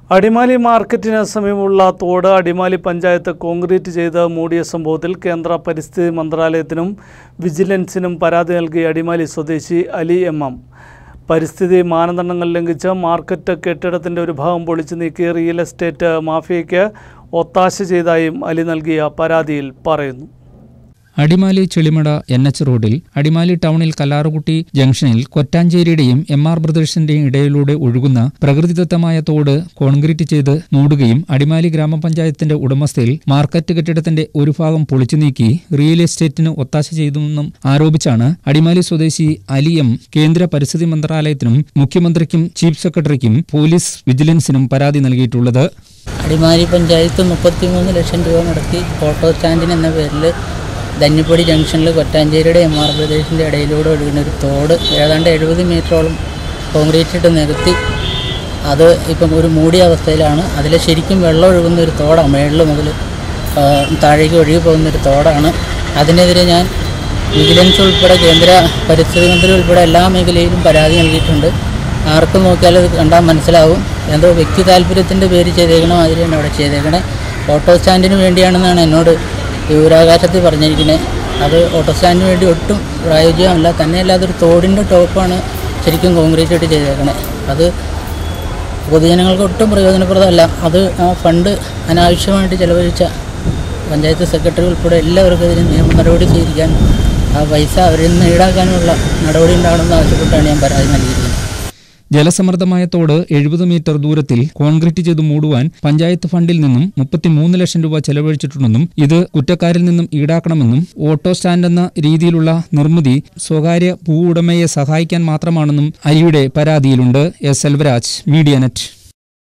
അടിമാലി മാർക്കറ്റിന് സമീപമുള്ള തോട് അടിമാലി പഞ്ചായത്ത് കോൺക്രീറ്റ് ചെയ്ത് മൂടിയ സംഭവത്തിൽ കേന്ദ്ര പരിസ്ഥിതി മന്ത്രാലയത്തിനും വിജിലൻസിനും പരാതി നൽകി അടിമാലി സ്വദേശി അലി എം എം പരിസ്ഥിതി മാനദണ്ഡങ്ങൾ ലംഘിച്ച് മാർക്കറ്റ് കെട്ടിടത്തിൻ്റെ ഒരു ഭാഗം പൊളിച്ചു നീക്കി റിയൽ എസ്റ്റേറ്റ് മാഫിയയ്ക്ക് ഒത്താശ ചെയ്തായും അലി നൽകിയ പരാതിയിൽ പറയുന്നു അടിമാലി ചെളിമട എൻ എച്ച് റോഡിൽ അടിമാലി ടൗണിൽ കല്ലാറുകുട്ടി ജംഗ്ഷനിൽ കൊറ്റാഞ്ചേരിയുടെയും എം ആർ ബ്രദേഴ്സിന്റെയും ഇടയിലൂടെ ഒഴുകുന്ന പ്രകൃതിദത്തമായ തോട് കോൺക്രീറ്റ് ചെയ്ത് മൂടുകയും അടിമാലി ഗ്രാമപഞ്ചായത്തിന്റെ ഉടമസ്ഥയിൽ മാർക്കറ്റ് കെട്ടിടത്തിന്റെ ഒരു ഭാഗം പൊളിച്ചു നീക്കി റിയൽ എസ്റ്റേറ്റിന് ഒത്താശ ചെയ്തെന്നും ആരോപിച്ചാണ് അടിമാലി സ്വദേശി അലി എം കേന്ദ്ര പരിസ്ഥിതി മന്ത്രാലയത്തിനും മുഖ്യമന്ത്രിക്കും ചീഫ് സെക്രട്ടറിക്കും പോലീസ് വിജിലൻസിനും പരാതി നൽകിയിട്ടുള്ളത് അടിമാലി പഞ്ചായത്ത് മുപ്പത്തിമൂന്ന് ലക്ഷം രൂപ മുടക്കി ഓട്ടോ സ്റ്റാൻഡിന് എന്ന പേരിൽ ധന്യപ്പൊടി ജംഗ്ഷനിൽ കൊറ്റാഞ്ചേരിയുടെ എം ആർ പ്രദേശിൻ്റെ ഇടയിലൂടെ ഒഴുകുന്ന ഒരു തോട് ഏതാണ്ട് എഴുപത് മീറ്ററോളം കോൺക്രീറ്റ് ഇട്ട് നികത്തി അത് ഇപ്പം ഒരു മൂടിയ അവസ്ഥയിലാണ് അതിൽ ശരിക്കും വെള്ളം ഒഴുകുന്ന ഒരു തോടാണ് മേളിൽ മുതൽ ആ, താഴേക്ക് ഒഴുകി പോകുന്ന ഒരു തോടാണ് അതിനെതിരെ ഞാൻ വിജിലൻസ് ഉൾപ്പെടെ കേന്ദ്ര പരിസ്ഥിതി മന്ത്രി ഉൾപ്പെടെ എല്ലാ മേഖലയിലും പരാതി നൽകിയിട്ടുണ്ട് ആർക്കും നോക്കിയാൽ അത് കണ്ടാൽ മനസ്സിലാവും എന്തോ വ്യക്തി താല്പര്യത്തിൻ്റെ പേര് ചെയ്തേക്കണ മാതിരിയാണ് അവിടെ ചെയ്തേക്കണേ ഓട്ടോ സ്റ്റാൻഡിന് വേണ്ടിയാണെന്നാണ് എന്നോട് വിവരാകാശത്തിൽ പറഞ്ഞിരിക്കുന്നത് അത് ഓട്ടോ സ്റ്റാൻഡിന് വേണ്ടി ഒട്ടും പ്രായോജികമല്ല തന്നെയല്ല അതൊരു തോടിൻ്റെ ടോപ്പാണ് ശരിക്കും കോൺക്രീറ്റ് ഇട്ട് ചെയ്തേക്കണേ അത് പൊതുജനങ്ങൾക്ക് ഒട്ടും പ്രയോജനപ്രദമല്ല അത് ആ ഫണ്ട് അനാവശ്യമായിട്ട് ചെലവഴിച്ച പഞ്ചായത്ത് സെക്രട്ടറി ഉൾപ്പെടെ എല്ലാവർക്കെതിരെ നിയമ നടപടി സ്വീകരിക്കാൻ ആ പൈസ അവരിൽ നിന്ന് ഈടാക്കാനുള്ള നടപടി ഉണ്ടാകണമെന്ന് ആവശ്യപ്പെട്ടാണ് ഞാൻ പരാതി നൽകിയിരിക്കുന്നത് ജലസമൃദ്ധമായ തോട് എഴുപത് മീറ്റർ ദൂരത്തിൽ കോൺക്രീറ്റ് ചെയ്ത് മൂടുവാൻ പഞ്ചായത്ത് ഫണ്ടിൽ നിന്നും മുപ്പത്തിമൂന്ന് ലക്ഷം രൂപ ചെലവഴിച്ചിട്ടുണ്ടെന്നും ഇത് കുറ്റക്കാരിൽ നിന്നും ഈടാക്കണമെന്നും ഓട്ടോ സ്റ്റാൻഡ് എന്ന രീതിയിലുള്ള നിർമ്മിതി സ്വകാര്യ ഭൂ ഉടമയെ സഹായിക്കാൻ മാത്രമാണെന്നും അരിയുടെ പരാതിയിലുണ്ട് എസ് സെൽവരാജ് മീഡിയ നെറ്റ്